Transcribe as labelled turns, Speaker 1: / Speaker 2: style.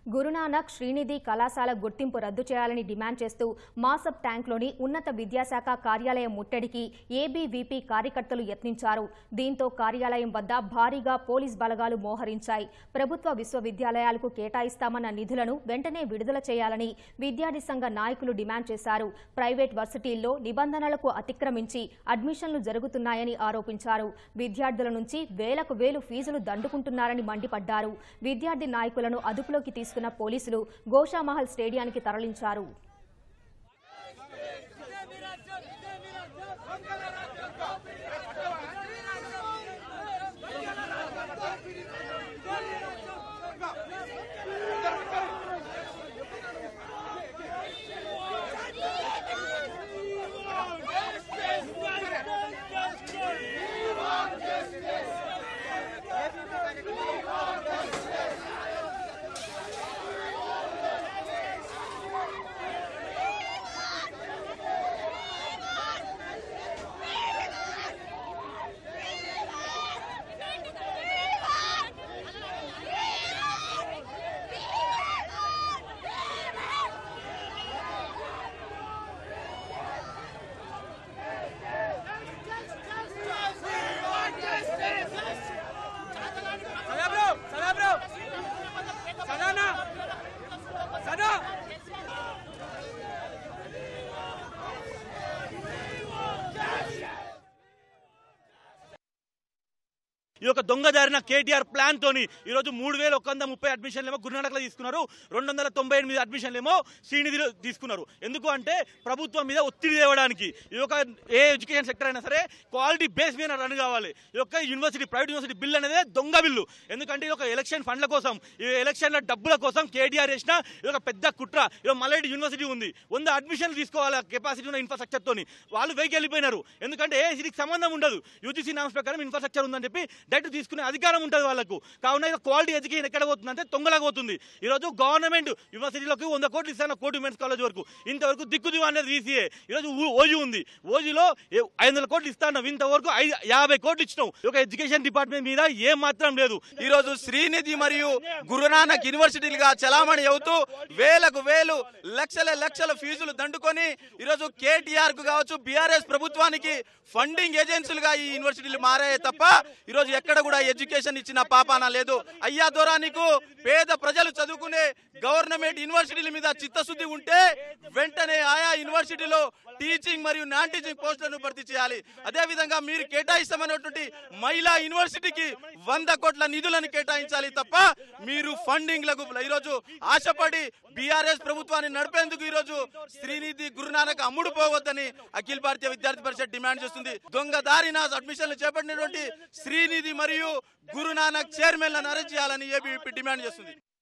Speaker 1: గురునానక్ శ్రీనిధి కళాశాల గుర్తింపు రద్దు చేయాలని డిమాండ్ చేస్తూ మాసప్ ట్యాంక్లోని ఉన్నత విద్యాశాఖ కార్యాలయం ముట్టడికి ఏబీవీపీ కార్యకర్తలు యత్నించారు దీంతో కార్యాలయం వద్ద భారీగా పోలీస్ బలగాలు మోహరించాయి ప్రభుత్వ విశ్వవిద్యాలయాలకు కేటాయిస్తామన్న నిధులను వెంటనే విడుదల చేయాలని విద్యార్థి సంఘ నాయకులు డిమాండ్ చేశారు ప్రైవేట్ వర్సిటీల్లో నిబంధనలకు అతిక్రమించి అడ్మిషన్లు జరుగుతున్నాయని ఆరోపించారు విద్యార్థుల నుంచి వేలకు వేలు ఫీజులు దండుకుంటున్నారని మండిపడ్డారు విద్యార్థి నాయకులను అదుపులోకి తీసుకున్న పోలీసులు గోషామహల్ స్టేడియానికి తరలించారు
Speaker 2: సదా బ్రో సదా బ్రో సదానా సదా ఈ యొక్క దొంగదారిన కేటీఆర్ ప్లాన్ తోని ఈ రోజు మూడు వేల ఒక వంద ముప్పై అడ్మిషన్లు ఏమో గురునానక్లో తీసుకున్నారు రెండు వందల తొంభై ఎనిమిది అడ్మిషన్లు ఏమో శ్రీనిధిలో తీసుకున్నారు ఎందుకు అంటే ప్రభుత్వం మీద ఒత్తిడి తేవడానికి ఈ యొక్క ఏ ఎడ్యుకేషన్ సెక్టర్ అయినా సరే క్వాలిటీ బేస్ మీద రన్ కావాలి ఈ యొక్క యూనివర్సిటీ ప్రైవేట్ యూనివర్సిటీ బిల్ అనేది దొంగ బిల్లు ఎందుకంటే ఇది ఒక ఎలక్షన్ ఫండ్ల కోసం ఈ ఎలక్షన్ల డబ్బుల కోసం కేటీఆర్ చేసిన ఇది ఒక పెద్ద కుట్ర ఇది మల్లెడ్డి యూనివర్సిటీ ఉంది వంద అడ్మిషన్లు తీసుకోవాలి కెపాసిటీ ఉన్న ఇన్ఫ్రాస్ట్రక్చర్ తోని వాళ్ళు వెయ్యి వెళ్ళిపోయినారు ఎందుకంటే ఏసీకి సంబంధం ఉండదు యూజీసీ నామ్స్ ప్రకారం ఇన్ఫ్రాస్ట్రక్చర్ ఉందని చెప్పి డైరెక్ట్ తీసుకునే అధికారం ఉంటుంది వాళ్ళకు కావున ఇది క్వాలిటీ ఎడ్యుకేషన్ ఎక్కడ పోతుంది అంటే తొంగలాగా పోతుంది ఈ రోజు గవర్నమెంట్ యూనివర్సిటీలోకి వంద కోట్లు ఇస్తాను కోటి ఉమెన్స్ కాలేజ్ వరకు ఇంతవరకు దిక్కుదివ అనేది ఈసీఏ ఈ రోజు ఊ- ఓజీ ఉంది ఓజీలో ఏ- ఐదు వందల కోట్లు ఇస్తాను ఇంతవరకు ఐదు యాభై కోట్లు ఇచ్చినావు ఈ యొక్క ఎడ్యుకేషన్ డిపార్ట్మెంట్ మీద ఏం మాత్రం లేదు
Speaker 3: ఈ రోజు శ్రీనిధి మరియు గురునానక్ యూనివర్సిటీలుగా చలామణి అవుతూ వేలకు వేలు లక్షల లక్షల ఫీజులు దండుకొని ఈరోజు కేటీఆర్ కు కావచ్చు బీఆర్ఎస్ ప్రభుత్వానికి ఫండింగ్ ఏజెన్సీలుగా ఈ యూనివర్సిటీలు మారాయి తప్ప ఈరోజు ఎక్కడ కూడా ఎడ్యుకేషన్ ఇచ్చిన పాపాన లేదు అయ్యా దొరా నీకు పేద ప్రజలు చదువుకునే గవర్నమెంట్ యూనివర్సిటీల మీద చిత్తశుద్ధి ఉంటే వెంటనే ఆయా యూనివర్సిటీలో టీచింగ్ మరియు నాన్ టీచింగ్ పోస్టులను భర్తీ చేయాలి అదే విధంగా మీరు కేటాయిస్తామన్నటువంటి మహిళా యూనివర్సిటీకి వంద కోట్ల నిధులను కేటాయించాలి తప్ప మీరు ఫండింగ్ లకు ఈరోజు ఆశపడి బీఆర్ఎస్ ప్రభుత్వాన్ని నడిపేందుకు ఈరోజు శ్రీనిధి గురునానక్ అమ్ముడు పోవద్దని అఖిల భారతీయ విద్యార్థి పరిషత్ డిమాండ్ చేస్తుంది దొంగ దారిన అడ్మిషన్లు చేపట్టినటువంటి శ్రీనిధి మరియు గురునానక్ చైర్మన్లను అరెస్ట్ చేయాలని ఏబీవీపీ డిమాండ్ చేస్తుంది